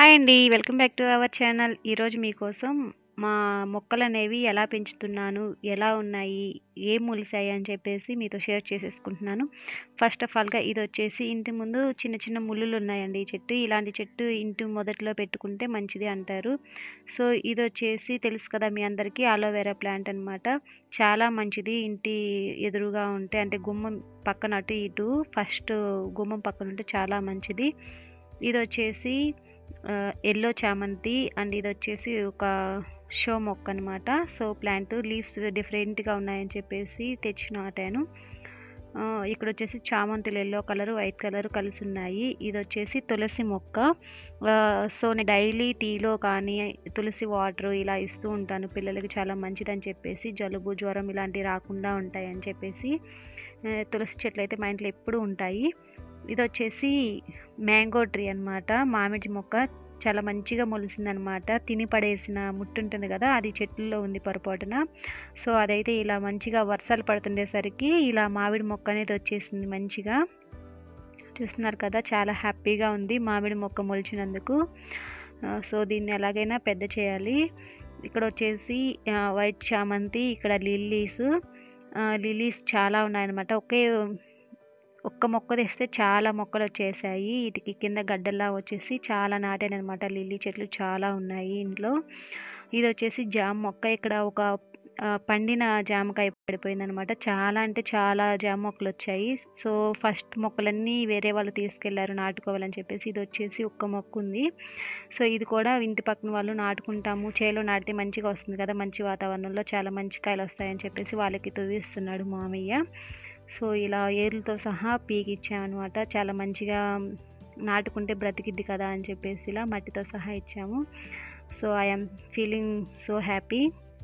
Hi అండి. Welcome back to our channel. ఈరోజు మీకోసం మా మొక్కలనేవి ఎలా పెంచుతున్నాను, ఎలా ఉన్నాయి, ఏం మొలిసాయి అని చెప్పేసి మీతో షేర్ చేసేసుకుంటున్నాను. ఫస్ట్ ఆఫ్ ఆల్‌గా ఇదొచ్చేసి ఇంటి ముందు చిన్న చిన్న ముల్లులున్నాయండి ఈ చెట్టు. ఇలాంటి చెట్టు ఇంటి మొదట్లో పెట్టుకుంటే మంచిది అంటారు. సో, ఇదొచ్చేసి తెలుసు కదా మీ అందరికీ అలోవెరా ప్లాంట్ అనమాట. చాలా మంచిది ఇంటి ఎదురుగా ఉంటే అంటే గుమ్మం పక్కన అటు ఇటు ఫస్ట్ గుమ్మం పక్కనుంటే చాలా మంచిది. ఇదొచ్చేసి ఆహ్, యెల్లో చామంతి అండ్ ఇదొచ్చేసి ఒక షో మొక్క అనమాట. సో, ప్లాంట్ లీవ్స్ డిఫరెంట్‌గా ఉన్నాయని చెప్పేసి తెచ్చి నాటాను. ఆహ్, ఇక్కడొచ్చేసి చామంతులు యెల్లో కలర్, వైట్ కలర్ కలిసున్నాయి. ఇదొచ్చేసి తులసి మొక్క. ఆహ్, సో, నేను డైలీ టీలో కానీ తులసి వాటర్ ఇలా ఇస్తూ ఉంటాను. పిల్లలకి చాలా మంచిదని చెప్పేసి జలుబు, జ్వరం ఇలాంటివి రాకుండా ఉంటాయని చెప్పేసి ఆహ్, తులసి చెట్లయితే మా ఇంట్లో ఎప్పుడూ ఉంటాయి. ఇదొచ్చేసి మ్యాంగో ట్రీ అనమాట. మామిడి మొక్క చాలా మంచిగా మొలిసిందనమాట. తిని పడేసిన ముట్టు ఉంటుంది కదా! అది చెట్టుల్లో ఉంది పొరపాటున. సో, అదైతే ఇలా మంచిగా వర్షాలు పడుతుండేసరికి ఇలా మామిడి మొక్క అనేది వచ్చేసింది మంచిగా. చూస్తున్నారు కదా! చాలా హ్యాపీగా ఉంది మామిడి మొక్క మొలిచినందుకు. ఆహ్, సో, దీన్ని ఎలాగైనా పెద్ద చేయాలి. ఇక్కడొచ్చేసి ఆహ్, వైట్ చామంతి, ఇక్కడ లిల్లీస్. ఆహ్, లిల్లీస్ చాలా ఉన్నాయన్నమాట. ఒకే ఒక్క మొక్క తెస్తే చాలా మొక్కలొచ్చేసాయి. ఈటికి కింద గడ్డల్లా వచ్చేసి చాలా నాటాననమాట. లిల్లీ చెట్లు చాలా ఉన్నాయి ఇంట్లో. ఇదొచ్చేసి జామ మొక్క. ఇక్కడ ఒక ఆహ్, పండిన జామకాయ పడిపోయిందనమాట. చాలా అంటే చాలా జామ మొక్కలొచ్చాయి. సో, ఫస్ట్ మొక్కలన్నీ వేరే వాళ్ళు తీసుకెళ్లారు నాటుకోవాలని చెప్పేసి. ఇదొచ్చేసి ఒక్క మొక్కుంది. సో, ఇది కూడా ఇంటి పక్కన వాళ్ళు నాటుకుంటాము. చేలో నాటితే మంచిగా వస్తుంది కదా! మంచి వాతావరణంలో చాలా మంచి కాయలొస్తాయని చెప్పేసి వాళ్ళకి తుదిస్తున్నాడు మామయ్య. సో, ఇలా ఏర్లతో సహా పీకిచ్చామనమాట. చాలా మంచిగా నాటుకుంటే బ్రతికిద్ది కదా! అని చెప్పేసి ఇలా మట్టితో సహా ఇచ్చాము. So, I am feeling so happy.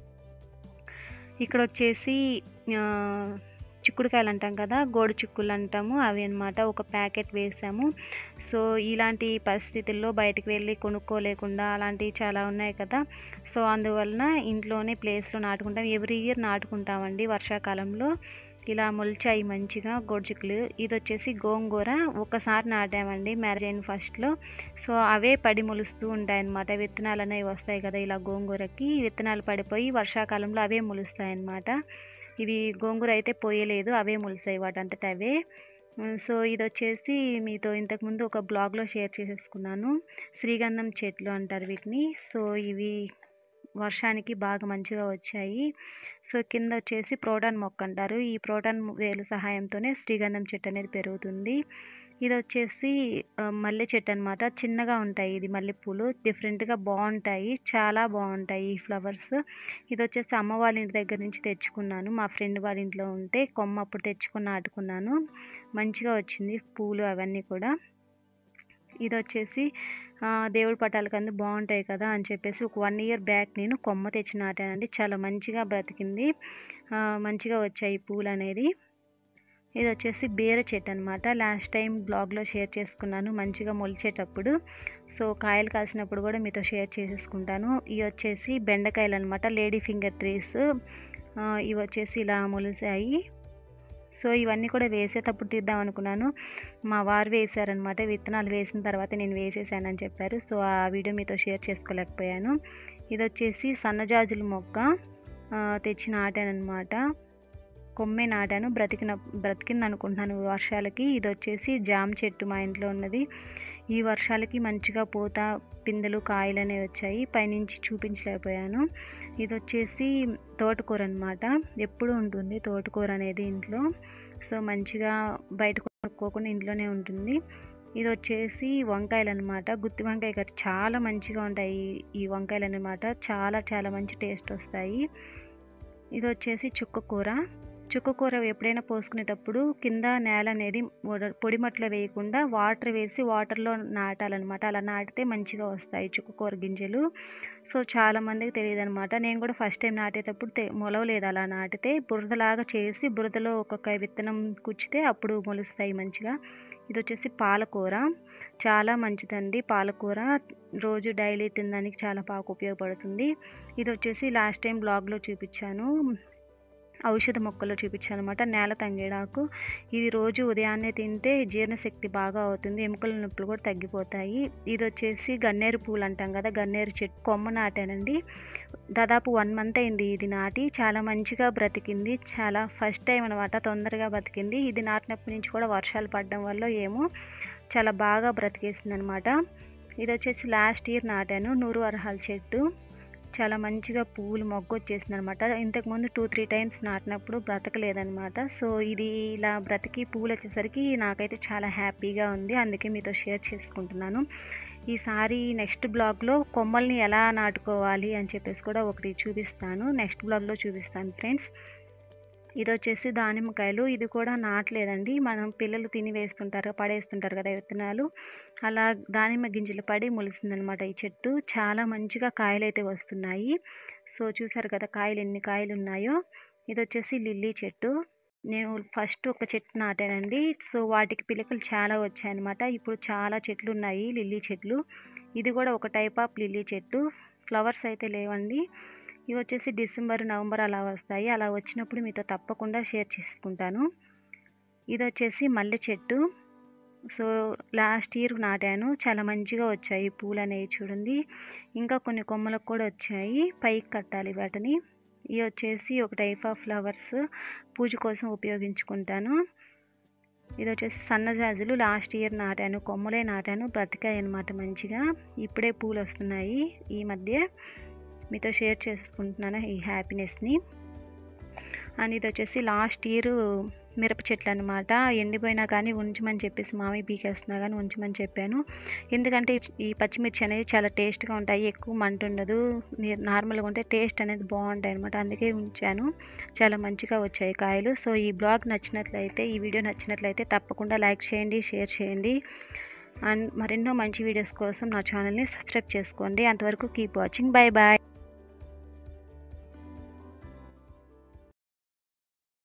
ఇక్కడొచ్చేసి ఆహ్, చిక్కుడుకాయలంటాం కదా! గోడు చిక్కులంటాము అవి అనమాట. ఒక ప్యాకెట్ వేసాము. సో, ఇలాంటి పరిస్థితుల్లో బయటికి వెళ్లి కొనుక్కోలేకుండా అలాంటివి చాలా ఉన్నాయి కదా! సో, అందువలన ఇంట్లోనే ప్లేస్‌లో నాటుకుంటాం. ఎవ్రీ ఇయర్ నాటుకుంటామండి వర్షాకాలంలో. ఇలా మొలిచాయి మంచిగా గోడు చిక్కులు. ఇదొచ్చేసి గోంగూర. ఒకసారి నాటామండి మ్యారేజ్ అయిన ఫస్ట్‌లో. సో, అవే పడి మొలుస్తూ ఉంటాయన్నమాట. విత్తనాలనేవి వస్తాయి కదా! ఇలా గోంగూరకి విత్తనాలు పడిపోయి వర్షాకాలంలో అవే మొలుస్తాయన్నమాట. ఇవి గోంగూర అయితే పోయలేదు. అవే మొలిసాయి వాటంతట అవే. హ్మ్. సో, ఇదొచ్చేసి మీతో ఇంతకుముందు ఒక బ్లాగ్‌లో షేర్ చేసేసుకున్నాను. శ్రీగంధం చెట్లు అంటారు వీటిని. సో, ఇవి వర్షానికి బాగా మంచిగా వచ్చాయి. సో, కిందొచ్చేసి ప్రోటాన్ మొక్క అంటారు. ఈ ప్రోటాన్ వేలు సహాయంతోనే శ్రీగంధం చెట్టు అనేది పెరుగుతుంది. ఇదొచ్చేసి ఆహ్, మల్లె చెట్టనమాట. చిన్నగా ఉంటాయి ఇది మల్లెపూలు. డిఫరెంట్‌గా బావుంటాయి. చాలా బావుంటాయి ఈ ఫ్లవర్స్. ఇదొచ్చేసి అమ్మ వాళ్ళ ఇంటి దగ్గర నుంచి తెచ్చుకున్నాను. మా ఫ్రెండ్ వాళ్ళ ఇంట్లో ఉంటే కొమ్మ అప్పుడు తెచ్చుకొని నాటుకున్నాను. మంచిగా వచ్చింది పూలు అవన్నీ కూడా. ఇదొచ్చేసి ఆహ్, దేవుడి పటాలకందు బావుంటాయి కదా! అని చెప్పేసి ఒక 1 ఇయర్ బ్యాక్ నేను కొమ్మ తెచ్చి నాటానండి. చాలా మంచిగా బ్రతికింది. ఆహ్, మంచిగా వచ్చాయి పూలనేది. ఇదొచ్చేసి బీర చెట్టనమాట. లాస్ట్ టైమ్ బ్లాగ్‌లో షేర్ చేసుకున్నాను మంచిగా మొలిచేటప్పుడు. సో, కాయలు కాసినప్పుడు కూడా మీతో షేర్ చేసేసుకుంటాను. ఇవొచ్చేసి బెండకాయలనమాట. Lady finger trees. ఆహ్, ఇవొచ్చేసి ఇలా మొలిసాయి. సో, ఇవన్నీ కూడా వేసేటప్పుడు తీద్దామనుకున్నాను. మా వారు వేశారనమాట. విత్తనాలు వేసిన తర్వాత నేను వేసేసానని చెప్పారు. సో, ఆ వీడియో మీతో షేర్ చేసుకోలేకపోయాను. ఇదొచ్చేసి సన్నజాజుల మొక్క. ఆహ్, తెచ్చి నాటాననమాట. కొమ్మే నాటాను. బ్రతికిన బ్రతికిందనుకుంటున్నాను వర్షాలకి. ఇదొచ్చేసి జామ చెట్టు మా ఇంట్లో ఉన్నది. ఈ వర్షాలకి మంచిగా పూత, పిందెలు, కాయలనేవి వచ్చాయి. పైనుంచి చూపించలేకపోయాను. ఇదొచ్చేసి తోటకూర అనమాట. ఎప్పుడూ ఉంటుంది తోటకూర అనేది ఇంట్లో. సో, మంచిగా బయట కొనుక్కోకుండా ఇంట్లోనే ఉంటుంది. ఇదొచ్చేసి వంకాయలనమాట. గుత్తి వంకాయ కర్రీ చాలా మంచిగా ఉంటాయి ఈ వంకాయలనమాట. చాలా చాలా మంచి టేస్ట్ వస్తాయి. ఇదొచ్చేసి చుక్కకూర. చుక్కకూర ఎప్పుడైనా పోసుకునేటప్పుడు కింద నేల అనేది మొడ పొడి మట్టిలో వేయకుండా వాటర్ వేసి వాటర్‌లో నాటాలనమాట. అలా నాటితే మంచిగా వస్తాయి చుక్కకూర గింజలు. సో, చాలా మందికి తెలీదనమాట. నేను కూడా ఫస్ట్ టైమ్ నాటేటప్పుడు తె మొలవలేదు అలా నాటితే. బురదలాగా చేసి బురదలో ఒక్కొక్క విత్తనం కుచ్చితే అప్పుడు మొలుస్తాయి మంచిగా. ఇదొచ్చేసి పాలకూర. చాలా మంచిదండి పాలకూర. రోజు డైలీ తినడానికి చాలా బాగా ఉపయోగపడుతుంది. ఇదొచ్చేసి లాస్ట్ టైమ్ బ్లాగ్‌లో చూపిచ్చాను. ఔషధ మొక్కలు చూపించాను అనమాట నేల తంగేడాకు ఇది రోజు ఉదయాన్నే తింటే జీర్ణశక్తి బాగా అవుతుంది ఎముకల నొప్పులు కూడా తగ్గిపోతాయి ఇది వచ్చేసి గన్నేరు పూలు అంటాం కదా గన్నేరు చెట్టు కొమ్మ నాటానండి దాదాపు వన్ మంత్ అయింది ఇది నాటి చాలా మంచిగా బ్రతికింది చాలా ఫస్ట్ టైం అనమాట తొందరగా బ్రతికింది ఇది నాటినప్పటి నుంచి కూడా వర్షాలు పడడం వల్ల ఏమో చాలా బాగా బ్రతికేసింది అనమాట ఇది వచ్చేసి లాస్ట్ ఇయర్ నాటాను నూరు అర్హాల చెట్టు చాలా మంచిగా పువ్వులు మొగ్గు వచ్చేసింది అనమాట ఇంతకుముందు టూ త్రీ టైమ్స్ నాటినప్పుడు బ్రతకలేదనమాట సో ఇది ఇలా బ్రతికి పువ్వులు వచ్చేసరికి నాకైతే చాలా హ్యాపీగా ఉంది అందుకే మీతో షేర్ చేసుకుంటున్నాను ఈసారి నెక్స్ట్ బ్లాగ్లో కొమ్మల్ని ఎలా నాటుకోవాలి అని చెప్పేసి కూడా ఒకటి చూపిస్తాను నెక్స్ట్ బ్లాగ్లో చూపిస్తాను ఫ్రెండ్స్ ఇది వచ్చేసి దానిమ్మకాయలు ఇది కూడా నాటలేదండి మనం పిల్లలు తిని వేస్తుంటారు పడేస్తుంటారు కదా విత్తనాలు అలా దానిమ్మ గింజలు పడి మొలిసిందనమాట ఈ చెట్టు చాలా మంచిగా కాయలు అయితే వస్తున్నాయి సో చూసారు కదా కాయలు ఎన్ని కాయలు ఉన్నాయో ఇది వచ్చేసి లిల్లీ చెట్టు నేను ఫస్ట్ ఒక చెట్టు నాటానండి సో వాటికి పిలకలు చాలా వచ్చాయన్నమాట ఇప్పుడు చాలా చెట్లు ఉన్నాయి లిల్లీ చెట్లు ఇది కూడా ఒక టైప్ ఆఫ్ లిల్లీ చెట్టు ఫ్లవర్స్ అయితే లేవండి ఇవి వచ్చేసి డిసెంబర్ నవంబర్ అలా వస్తాయి అలా వచ్చినప్పుడు మీతో తప్పకుండా షేర్ చేసుకుంటాను ఇది వచ్చేసి మల్లె చెట్టు సో లాస్ట్ ఇయర్ నాటాను చాలా మంచిగా వచ్చాయి పూలు అనేవి చూడండి ఇంకా కొన్ని కొమ్మలకు కూడా వచ్చాయి పైకి కట్టాలి వాటిని ఇవి వచ్చేసి ఒక టైప్ ఆఫ్ ఫ్లవర్స్ పూజ కోసం ఉపయోగించుకుంటాను ఇది వచ్చేసి సన్నజాజులు లాస్ట్ ఇయర్ నాటాను కొమ్మలే నాటాను బ్రతికాయి అనమాట మంచిగా ఇప్పుడే పూలు వస్తున్నాయి ఈ మధ్య మీతో షేర్ చేసుకుంటున్నాను ఈ హ్యాపీనెస్ని అండ్ ఇది వచ్చేసి లాస్ట్ ఇయర్ మిరప చెట్లు అనమాట ఎండిపోయినా కానీ ఉంచమని చెప్పేసి మామి పీకేస్తున్నా కానీ ఉంచమని చెప్పాను ఎందుకంటే ఈ పచ్చిమిర్చి అనేది చాలా టేస్ట్గా ఉంటాయి ఎక్కువ మంట ఉండదు నార్మల్గా ఉంటే టేస్ట్ అనేది బాగుంటాయి అనమాట అందుకే ఉంచాను చాలా మంచిగా వచ్చాయి కాయలు సో ఈ బ్లాగ్ నచ్చినట్లయితే ఈ వీడియో నచ్చినట్లయితే తప్పకుండా లైక్ చేయండి షేర్ చేయండి అండ్ మరెన్నో మంచి వీడియోస్ కోసం నా ఛానల్ని సబ్స్క్రైబ్ చేసుకోండి అంతవరకు కీప్ వాచింగ్ బాయ్ బాయ్